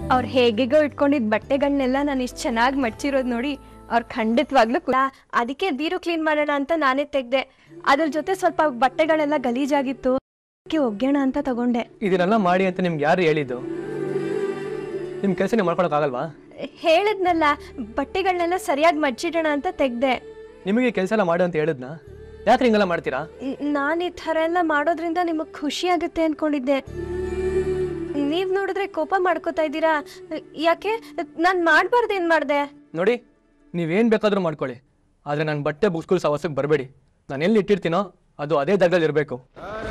ಅವ್ರು ಹೇಗೆಗೋ ಇಟ್ಕೊಂಡಿದ್ ಬಟ್ಟೆಗಳನ್ನೆಲ್ಲ ನಾನು ಇಷ್ಟು ಚೆನ್ನಾಗಿ ಮಡ್ಚಿರೋದು ನೋಡಿ ಅವ್ರು ಖಂಡಿತವಾಗ್ಲೂ ಕೂಡ ಅದಕ್ಕೆ ಬೀರು ಕ್ಲೀನ್ ಮಾಡೋಣ ಅಂತ ನಾನೇ ತೆಗ್ದೆ ಅದ್ರ ಜೊತೆ ಸ್ವಲ್ಪ ಬಟ್ಟೆಗಳೆಲ್ಲ ಗಲೀಜಾಗಿತ್ತು ಅದಕ್ಕೆ ಒಗ್ಯೋಣ ಅಂತ ತಗೊಂಡೆ ಇದನ್ನೆಲ್ಲ ಮಾಡಿ ಅಂತ ನಿಮ್ಗೆ ಯಾರು ಹೇಳಿದ್ದು ನಿಮ್ಮ ಕೆಲಸ ನೀವು ಮಾಡ್ಕೊಳಕ್ಕಾಗಲ್ವಾ ಹೇಳಿದ್ನಲ್ಲ ಬಟ್ಟೆಗಳನ್ನೆಲ್ಲ ಸರಿಯಾಗಿ ಮಡ್ಚಿಡೋಣ ಅಂತ ತೆಗ್ದೆ ನಿಮಗೆ ಕೆಲಸ ಎಲ್ಲ ಮಾಡು ಅಂತ ಹೇಳಿದ್ನಾ ಯಾಕೆ ಹಿಂಗೆಲ್ಲ ಮಾಡ್ತೀರಾ ನಾನು ಈ ಥರ ಎಲ್ಲ ಮಾಡೋದ್ರಿಂದ ನಿಮಗೆ ಖುಷಿ ಆಗುತ್ತೆ ಅನ್ಕೊಂಡಿದ್ದೆ ನೀವು ನೋಡಿದ್ರೆ ಕೋಪ ಮಾಡ್ಕೋತಾ ಇದ್ದೀರಾ ಯಾಕೆ ನಾನು ಮಾಡಬಾರ್ದು ಏನು ಮಾಡಿದೆ ನೋಡಿ ನೀವೇನು ಬೇಕಾದರೂ ಮಾಡ್ಕೊಳ್ಳಿ ಆದರೆ ನನ್ನ ಬಟ್ಟೆ ಬುಕ್ಸ್ಗಳು ಸವಸಕ್ಕೆ ಬರಬೇಡಿ ನಾನು ಎಲ್ಲಿ ಇಟ್ಟಿರ್ತೀನೋ ಅದು ಅದೇ ಜಾಗದಲ್ಲಿ ಇರಬೇಕು